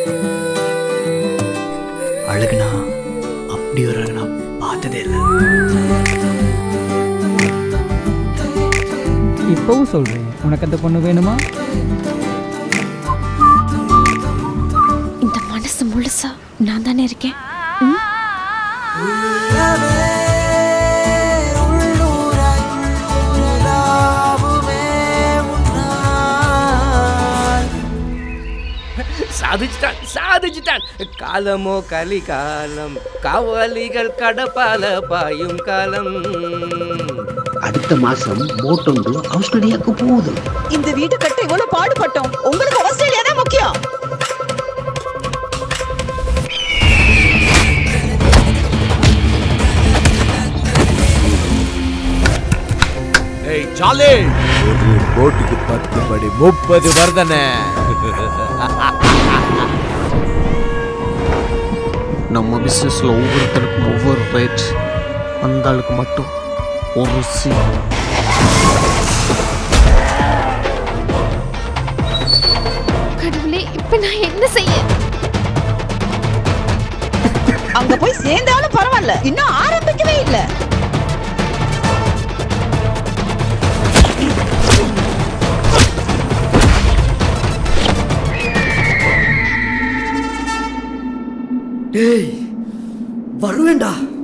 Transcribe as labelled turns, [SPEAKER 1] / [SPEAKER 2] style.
[SPEAKER 1] அழகுனா அப்படி ஒரு அழகு நான் பார்த்ததே இல்லை
[SPEAKER 2] இப்பவும் சொல்றேன் உனக்கு அந்த பொண்ணு வேணுமா
[SPEAKER 3] இந்த மனசு முழுசா நான் தானே இருக்கேன் ம்?
[SPEAKER 4] சாதிச்சிட்டான் சாதிச்சிட்டான் காலமோ கலி காலம் காவலிகள் கடப்பால பாயும் காலம்
[SPEAKER 5] அடுத்த மாசம் போட் ஒன்று ஆஸ்திரேலியாவுக்கு போகுது
[SPEAKER 6] இந்த வீடு கட்ட இவ்வளவு பாடுபட்டோம் உங்களுக்கு ஆஸ்திரேலியா தான் முக்கியம்
[SPEAKER 7] ஏய் சாலே ஒரு போட்டுக்கு பத்து படி முப்பது வருதனே
[SPEAKER 8] நம்ம பிஸ்னஸில் ஒவ்வொருத்தனுக்கும் ஒவ்வொரு ரேட் அந்த ஆளுக்கு மட்டும் ஒரு சி
[SPEAKER 3] கடவுளே இப்ப நான் என்ன செய்ய
[SPEAKER 6] அங்க போய் சேர்ந்தாலும் பரவாயில்ல இன்னும் ஆரம்பிக்கவே இல்ல
[SPEAKER 1] டேய் வருவேண்டா